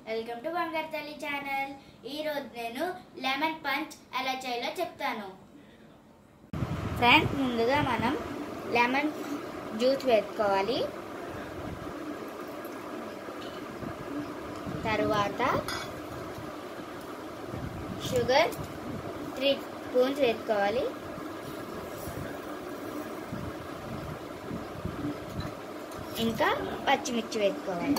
welcome to బంగారు తల్లి channel ఈరోజు నేను లెమన్ పంచ్ ఎలా చేయాలో చెప్తాను ఫ్రెండ్స్ ముందుగా మనం లెమన్ జ్యూస్ వేసుకోవాలి తరువాత షుగర్ త్రీ స్పూన్స్ వేసుకోవాలి ఇంకా పచ్చిమిర్చి వేసుకోవాలి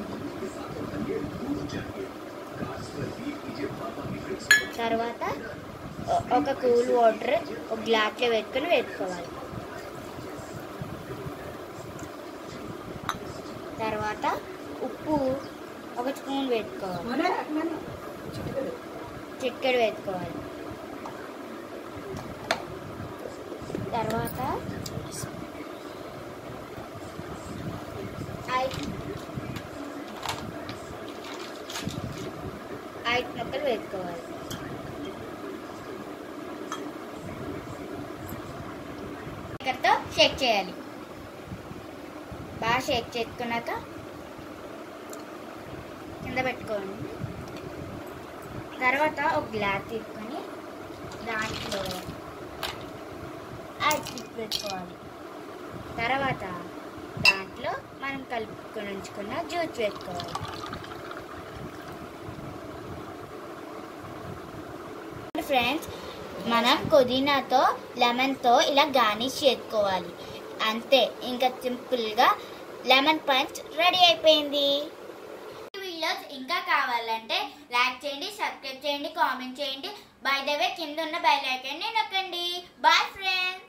తర్వాత ఒ- ఒక కూల్ వాటర్ ఒక గ్లాస్లో వేసుకొని వేసుకోవాలి తర్వాత ఉప్పు ఒక స్పూన్ వేసుకోవాలి చిక్కడు వేసుకోవాలి తర్వాత ఐదు ఐదు ముక్కలు వేసుకోవాలి ఇక్కడతో షేక్ చేయాలి బాగా షేక్ చేసుకున్నాక కింద పెట్టుకోండి తర్వాత ఒక గ్లాస్ తీసుకొని దాంట్లో ఐస్ పిక్ పెట్టుకోవాలి తర్వాత దాంట్లో మనం కలుపుకొని ఉంచుకున్న జ్యూస్ వేసుకోవాలి ఫ్రెండ్స్ మనం పుదీనాతో లెమన్తో ఇలా గార్నిష్ చేసుకోవాలి అంతే ఇంకా సింపుల్గా లెమన్ పంచ్ రెడీ అయిపోయింది వీడియోస్ ఇంకా కావాలంటే లైక్ చేయండి సబ్స్క్రైబ్ చేయండి కామెంట్ చేయండి బై ద వే కింద ఉన్న బెల్ ఐకాన్ని నొక్కండి బాయ్ ఫ్రెండ్స్